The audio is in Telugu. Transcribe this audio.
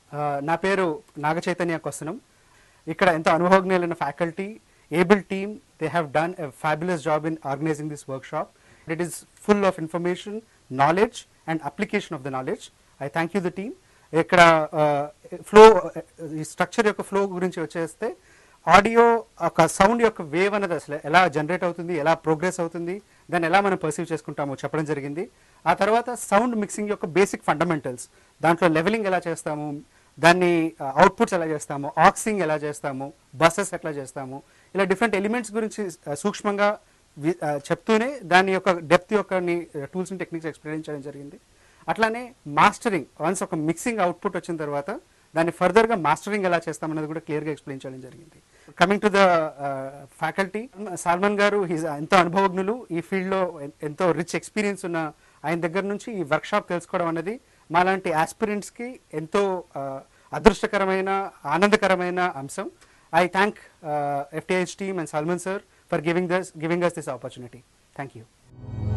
ఆ, నా పేరు నాగ చైతన్య కొసనం ఇక్కడ ఎంతో అనుభవజ్ఞులైన faculty able team they have done a fabulous job in organizing this workshop it is full of information knowledge and application of the knowledge I thank you the team ఇక్కడ ఫ్లో ఈ స్ట్రక్చర్ యొక్క ఫ్లో గురించి వచ్చేస్తే ఆడియో ఒక సౌండ్ యొక్క వేవ్ అనేది అసలు ఎలా జనరేట్ అవుతుంది ఎలా ప్రోగ్రెస్ అవుతుంది దాన్ని ఎలా మనం పర్సీవ్ చేసుకుంటామో చెప్పడం జరిగింది ఆ తర్వాత సౌండ్ మిక్సింగ్ యొక్క బేసిక్ ఫండమెంటల్స్ దాంట్లో లెవెలింగ్ ఎలా చేస్తాము దాన్ని అవుట్పుట్స్ ఎలా చేస్తాము ఆక్సింగ్ ఎలా చేస్తాము బస్సెస్ ఎట్లా చేస్తాము ఇలా డిఫరెంట్ ఎలిమెంట్స్ గురించి ఆ, సూక్ష్మంగా వి- ఆ, చెప్తూనే దాని యొక్క డెప్త్ యొక్క టూల్స్ అండ్ టెక్నిక్స్ ఎక్స్ప్లెయిన్ చేయడం జరిగింది అట్లానే మాస్టరింగ్ వన్స్ ఒక మిక్సింగ్ అవుట్పుట్ వచ్చిన తర్వాత దాన్ని ఫర్దర్గా మాస్టరింగ్ ఎలా చేస్తామన్నది కూడా క్లియర్గా ఎక్స్ప్లెయిన్ చేయడం జరిగింది coming to the faculty Salman గారు హీస్ ఎంతో అనుభవజ్ఞులు ఈ ఫీల్డ్లో ఎంతో రిచ్ ఎక్స్పీరియన్స్ ఉన్న ఆయన దగ్గర నుంచి ఈ వర్క్షాప్ తెలుసుకోవడం అనేది మాలాంటి ఆస్పిరెంట్స్కి ఎంతో ఆ, అదృష్టకరమైన ఆనందకరమైన అంశం I thank FTH team and Salman sir for giving this giving us this opportunity thank you